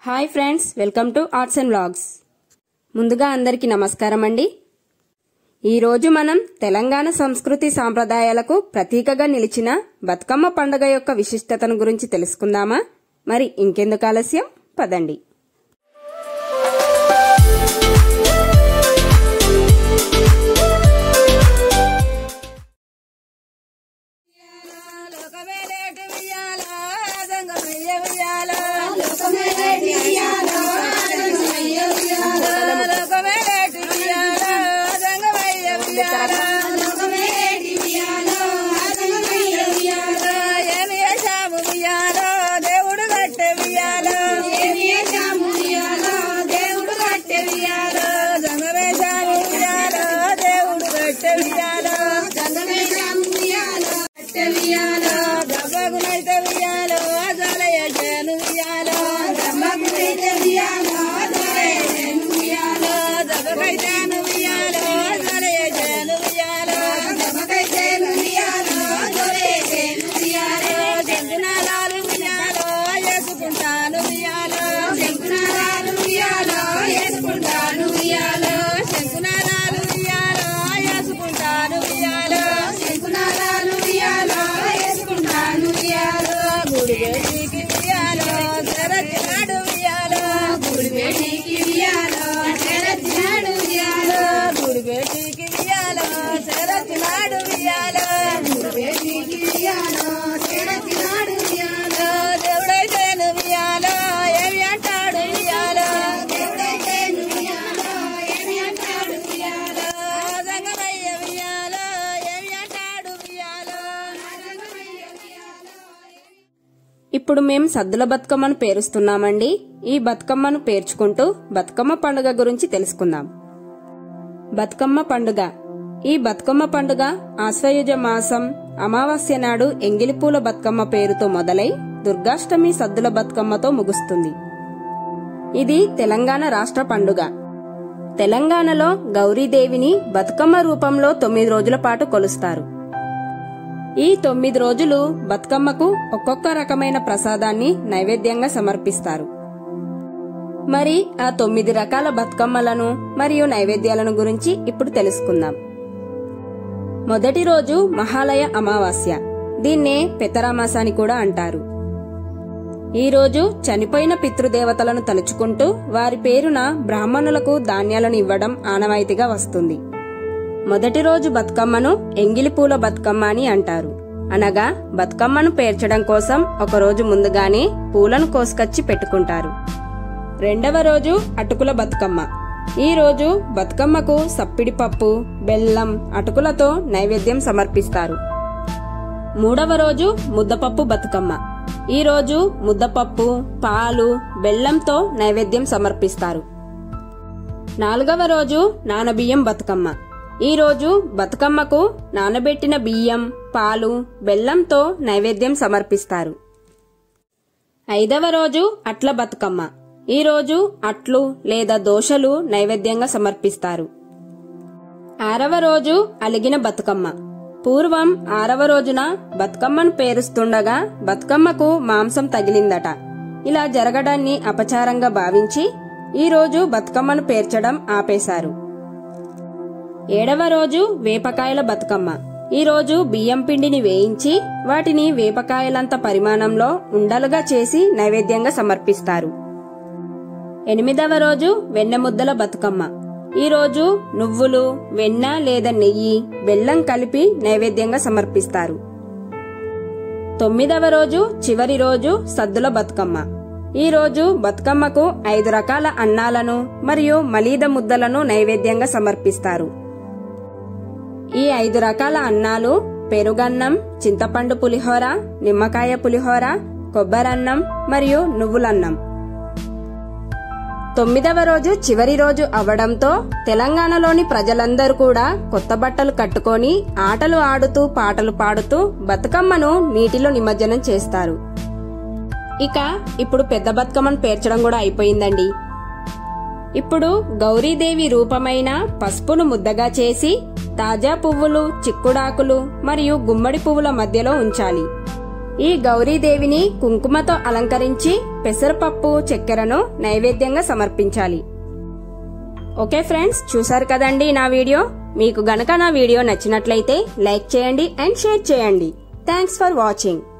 hi friends welcome to arts and vlogs ముందుగా అందరికీ నమస్కారం అండి ఈరోజు మనం తెలంగాణ సంస్కృతి సాంప్రదాయాలకు ప్రతీకగా నిలిచిన బతుకమ్మ పండుగ యొక్క విశిష్టతను గురించి తెలుసుకుందామా మరి ఇంకెందుకు ఆలస్యం పదండి దేవుడు కట్టె వియాలో దేవుడు కట్టె వియాలో జంగమేశాము వియాలో దేవుడు కట్టె వియాలో జంగమేశాము వియాలో కట్టె వియాలో దబ్బగునైతే వియాలో జలయ జను వియాలో దబ్బగునైతే వియాలో జలయ జను వియాలో దబ్బకైతేను వియాలో జలయ జను వియాలో దబ్బకైతేను వియాలో జలయ జను వియాలో జంగునాలాలు వియాలో వేసుకుంటాను వియాలో శంకునారాలు వియాలో వేసుకుంటాను వియాలో శంకునారాలు వియాలో వేసుకుంటాను వియాలో శంకునారాలు వియాలో వేసుకుంటాను వియాలో గుడి వేడికి వియాలో తెరచినాడు వియాలో గుడి వేడికి వియాలో తెరచినాడు వియాలో గుడి వేడికి వియాలో తెరచినాడు వియాలో గుడి వేడికి వియాలో తెరచినాడు వియాలో దేవుడైతేను వియాలో ఏమి అంటాడు వియాలో దేవుడైతేను వియాలో ఏమి అంటాడు వియాలో జంగమయ్య వియాలో ఏమి అంటాడు వియాలో జంగమయ్య వియాలో ఇప్పుడు మేం సద్దుల బతుకమ్మను పేరుస్తున్నామండి ఈ బతుకమ్మను పేర్చుకుంటూ బతుకమ్మ పండుగ గురించి తెలుసుకుందాం బతుకమ్మ పండుగ ఈ బతుకమ్మ పండుగ ఆశ్వయుజ మాసం అమావాస్య నాడు ఎంగిలిపూల బతుకమ్మ పేరుతో మొదలై దుర్గాష్టమి సద్దుల బతుకమ్మతో ముగుస్తుంది ఇది తెలంగాణ రాష్ట్ర పండుగ తెలంగాణలో గౌరీదేవిని బతుకమ్మ రూపంలో తొమ్మిది రోజుల పాటు కొలుస్తారు ఈ తొమ్మిది రోజులు బతుకమ్మకు ఒక్కొక్క రకమైన ప్రసాదాన్ని నైవేద్యంగా సమర్పిస్తారు మరి ఆ తొమ్మిది రకాల బతుకమ్మలను మరియు నైవేద్యాలను గురించి ఇప్పుడు తెలుసుకుందాం మొదటి రోజు మహాలయ అమావాస్య దీన్నే పెతరామాస అని కూడా అంటారు ఈ రోజు చనిపోయిన పితృదేవతలను తలుచుకుంటూ వారి పేరున బ్రాహ్మణులకు ధాన్యాలను ఇవ్వడం ఆనవాయితీగా వస్తుంది మొదటి రోజు బతుకమ్మను ఎంగిలిపూల బతుకమ్మ అని అంటారు అనగా బతుకమ్మను పేర్చడం కోసం ఒక రోజు ముందుగానే పూలను కోసుకొచ్చి పెట్టుకుంటారు రెండవ రోజు అటుకుల బతుకమ్మ ఈ రోజు బతుకమ్మకు సప్పిడి పప్పు బెల్లం అటుకులతో నైవేద్యం సమర్పిస్తారు మూడవ రోజు ముద్దపప్పు బతుకమ్మ ఈ రోజు ముద్దపప్పు పాలు బెల్లంతో నైవేద్యం సమర్పిస్తారు నాలుగవ రోజు నానబియ్యం బతుకమ్మ ఈ రోజు బతుకమ్మకు నానబెట్టిన బియ్యం పాలు బెల్లంతో నైవేద్యం సమర్పిస్తారు ఐదవ రోజు అట్ల బతుకమ్మ ఈ రోజు అట్లు లేదా దోశలు నైవేద్యంగా సమర్పిస్తారు ఆరవ రోజు అలిగిన బతుకమ్మ పూర్వం ఆరవ రోజున బతుకమ్మను పేరుస్తుండగా బతుకమ్మకు మాంసం తగిలిందట ఇలా జరగడాన్ని అపచారంగా భావించి ఈ రోజు బతుకమ్మను పేర్చడం ఆపేశారు ఏడవ రోజు వేపకాయల బతుకమ్మ ఈ రోజు బియ్యం పిండిని వేయించి వాటిని వేపకాయలంత పరిమాణంలో ఉండలుగా చేసి నైవేద్యంగా సమర్పిస్తారు ఎనిమిదవ రోజు వెన్నెముద్దల బతుకమ్మ ఈ రోజు నువ్వులు వెన్న లేదా నెయ్యి బెల్లం కలిపి నైవేద్యంగా సమర్పిస్తారు తొమ్మిదవ రోజు చివరి రోజు సద్దుల బతుకమ్మ ఈ రోజు బతుకమ్మకు ఐదు రకాల అన్నాలను మరియు మలీద ముద్దలను నైవేద్యంగా సమర్పిస్తారు ఈ ఐదు రకాల అన్నాలు పెరుగన్నం చింతపండు పులిహోర నిమ్మకాయ పులిహోర కొబ్బరన్నం మరియు నువ్వులన్నం తొమ్మిదవ రోజు చివరి రోజు అవడంతో తెలంగాణలోని ప్రజలందరూ కూడా కొత్త బట్టలు కట్టుకొని ఆటలు ఆడుతూ పాటలు పాడుతూ బతుకమ్మను నీటిలో నిమజ్జనం చేస్తారు ఇక ఇప్పుడు పెద్ద బతుకమ్మను పేర్చడం కూడా అయిపోయిందండి ఇప్పుడు గౌరీదేవి రూపమైన పసుపును ముద్దగా చేసి తాజా పువ్వులు చిక్కుడాకులు మరియు గుమ్మడి పువ్వుల మధ్యలో ఉంచాలి ఈ గౌరీదేవిని కుంకుమతో అలంకరించి పెసరపప్పు చక్కెరను నైవేద్యంగా సమర్పించాలి ఓకే ఫ్రెండ్స్ చూసారు కదండి నా వీడియో మీకు గనక నా వీడియో నచ్చినట్లయితే లైక్ చేయండి అండ్ షేర్ చేయండి థ్యాంక్స్ ఫర్ వాచింగ్